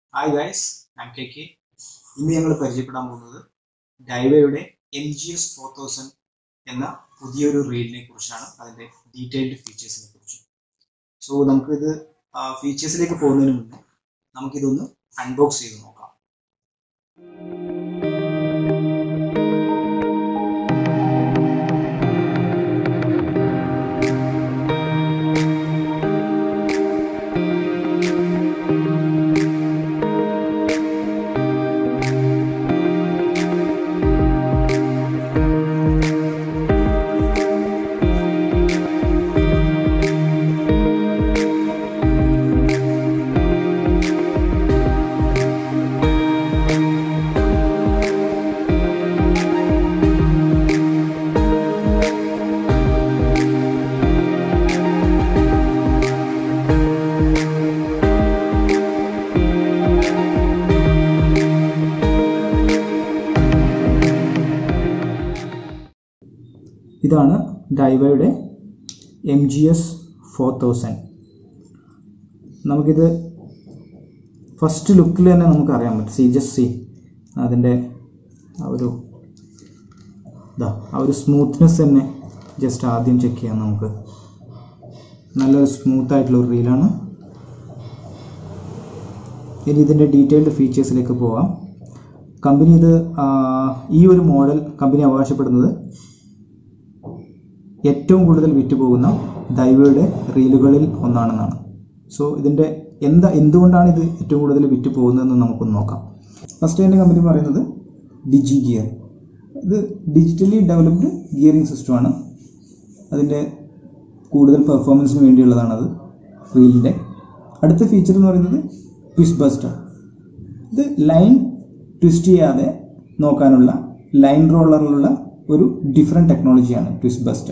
hi guys ഞാൻ K K ഇന്ന് ഞങ്ങൾ പരിചയപ്പെടാൻ പോകുന്നത് ഡൈവയുടെ M G S four thousand എന്ന പുതിയൊരു റീലിനെ കുറിച്ചാണ് അതിൻ്റെ ഡീറ്റെയിൽഡ് ഫീച്ചേഴ്സിനെ കുറിച്ച് സോ നമുക്കിത് ഫീച്ചേഴ്സിലേക്ക് പോകുന്നതിന് മുന്നേ നമുക്കിതൊന്ന് അൺബോക്സ് ചെയ്ത് നോക്കാം ഇതാണ് ഡൈവയുടെ M G S four thousand നമുക്കിത് ഫസ്റ്റ് ലുക്കിൽ തന്നെ നമുക്ക് അറിയാൻ പറ്റും സി ജസ്റ്റ് സി അതിൻ്റെ ആ ഒരു ഇതാ ആ ഒരു സ്മൂത്ത്നെസ് തന്നെ ജസ്റ്റ് ആദ്യം ചെക്ക് ചെയ്യാം നമുക്ക് നല്ലൊരു സ്മൂത്ത് ആയിട്ടുള്ള ഒരു റീലാണ് ഇനി ഇതിൻ്റെ ഡീറ്റെയിൽഡ് ഫീച്ചേഴ്സിലേക്ക് പോകാം കമ്പനി ഇത് ആ, ഈ ഒരു മോഡൽ കമ്പനി അവകാശപ്പെടുന്നത് ഏറ്റവും കൂടുതൽ വിറ്റുപോകുന്ന ദൈവയുടെ റീലുകളിൽ ഒന്നാണെന്നാണ് സോ ഇതിൻ്റെ എന്താ എന്തുകൊണ്ടാണ് ഇത് ഏറ്റവും കൂടുതൽ വിറ്റ് പോകുന്നതെന്ന് നമുക്കൊന്ന് നോക്കാം ഫസ്റ്റ് തന്നെ കമ്പനി പറയുന്നത് ഡിജി ഗിയർ ഇത് ഡിജിറ്റലി ഡെവലപ്ഡ് ഗിയറിംഗ് സിസ്റ്റമാണ് അതിൻ്റെ കൂടുതൽ പെർഫോമൻസിന് വേണ്ടിയുള്ളതാണത് റീലിൻ്റെ അടുത്ത ഫീച്ചർ എന്ന് പറയുന്നത് ട്വിസ്റ്റ് ബസ്റ്റർ ഇത് ലൈൻ ട്വിസ്റ്റ് ചെയ്യാതെ നോക്കാനുള്ള ലൈൻ റോളറിലുള്ള ഒരു ഡിഫറെൻറ്റ് ടെക്നോളജിയാണ് ട്വിസ്റ്റ് ബസ്റ്റർ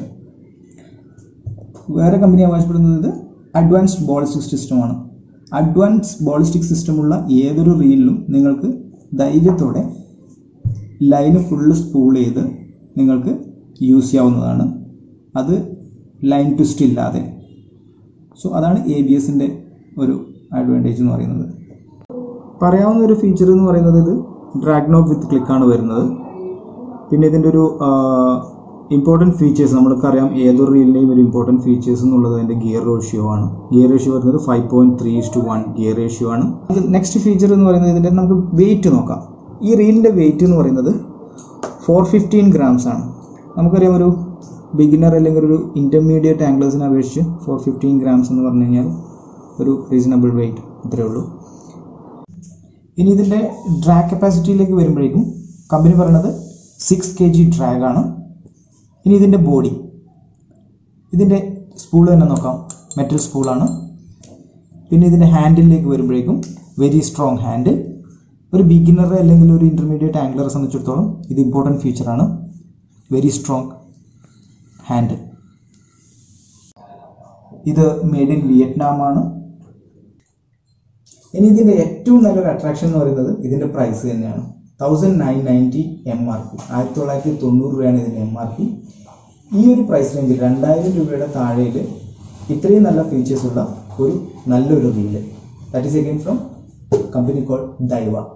വേറെ കമ്പനി അവകാശപ്പെടുന്നത് ഇത് അഡ്വാൻസ്ഡ് ബോളിസ്റ്റിക് സിസ്റ്റമാണ് അഡ്വാൻസ് ബോളിസ്റ്റിക് സിസ്റ്റമുള്ള ഏതൊരു റീലിലും നിങ്ങൾക്ക് ധൈര്യത്തോടെ ലൈന് ഫുള്ള് സ്പൂൾ ചെയ്ത് നിങ്ങൾക്ക് യൂസ് ചെയ്യാവുന്നതാണ് അത് ലൈൻ ട്വിസ്റ്റ് ഇല്ലാതെ സോ അതാണ് എ ബി എസിൻ്റെ ഒരു അഡ്വാൻറ്റേജ് എന്ന് പറയുന്നത് പറയാവുന്ന ഒരു ഫീച്ചർ എന്ന് പറയുന്നത് ഇത് ഡ്രാഗ് നോബ് വിത്ത് ക്ലിക്കാണ് വരുന്നത് പിന്നെ ഇതിൻ്റെ ഒരു ഇമ്പോർട്ടൻറ്റ് ഫീച്ചേഴ്സ് നമ്മൾക്കറിയാം ഏതൊരു റീലിൻ്റെയും ഒരു ഇമ്പോർട്ടൻറ്റ് ഫീച്ചേഴ്സ് എന്നുള്ളത് അതിൻ്റെ ഗിയർ റേഷ്യോ ആണ് ഗിയർ റേഷ്യോ വരുന്നത് five point three two one gear ratio ആണ് നെക്സ്റ്റ് ഫീച്ചർ എന്ന് പറയുന്നത് ഇതിൻ്റെ നമുക്ക് വെയിറ്റ് നോക്കാം ഈ റീലിൻ്റെ വെയിറ്റ് എന്ന് പറയുന്നത് ഫോർ ഫിഫ്റ്റീൻ ഗ്രാംസ് ആണ് നമുക്കറിയാം ഒരു ബിഗിനർ അല്ലെങ്കിൽ ഒരു ഇൻ്റർമീഡിയറ്റ് ആംഗ്ലേഴ്സിനെ അപേക്ഷിച്ച് ഫോർ ഫിഫ്റ്റീൻ ഗ്രാംസ് എന്ന് പറഞ്ഞു കഴിഞ്ഞാൽ ഒരു റീസണബിൾ വെയിറ്റ് അത്രയേ ഉള്ളൂ ഇനി ഇതിൻ്റെ ഡ്രാഗ് കപ്പാസിറ്റിയിലേക്ക് വരുമ്പോഴേക്കും കമ്പനി പറയുന്നത് സിക്സ് കെ ജി ഡ്രാഗ് ആണ് ഇനി ഇതിൻ്റെ ബോഡി ഇതിൻ്റെ സ്പൂൾ തന്നെ നോക്കാം മെറ്റൽ സ്പൂളാണ് പിന്നെ ഇതിൻ്റെ ഹാൻഡിലേക്ക് വരുമ്പോഴേക്കും വെരി സ്ട്രോങ് ഹാൻഡിൽ ഒരു ബിഗിനറെ അല്ലെങ്കിൽ ഒരു ഇൻ്റർമീഡിയറ്റ് ആംഗ്ലറെ സംബന്ധിച്ചിടത്തോളം ഇത് ഇമ്പോർട്ടൻറ്റ് ഫീച്ചറാണ് വെരി സ്ട്രോങ് ഹാൻഡിൽ ഇത് മെയ്ഡ് ഇൻ വിയറ്റ്നാം ആണ് ഇനി ഇതിന്റെ ഏറ്റവും നല്ലൊരു അട്രാക്ഷൻ എന്ന് പറയുന്നത് ഇതിന്റെ പ്രൈസ് തന്നെയാണ് thousand nine ninety M R P ആയിരത്തി തൊള്ളായിരത്തി തൊണ്ണൂറ് രൂപയാണ് ഇതിന്റെ എം ആർ പി ഈ ഒരു പ്രൈസ് റേഞ്ചിൽ രണ്ടായിരം രൂപയുടെ താഴെയിൽ ഇത്രയും നല്ല ഫീച്ചേഴ്സ് ഉള്ള ഒരു നല്ലൊരു reel that is again from company call ദൈവ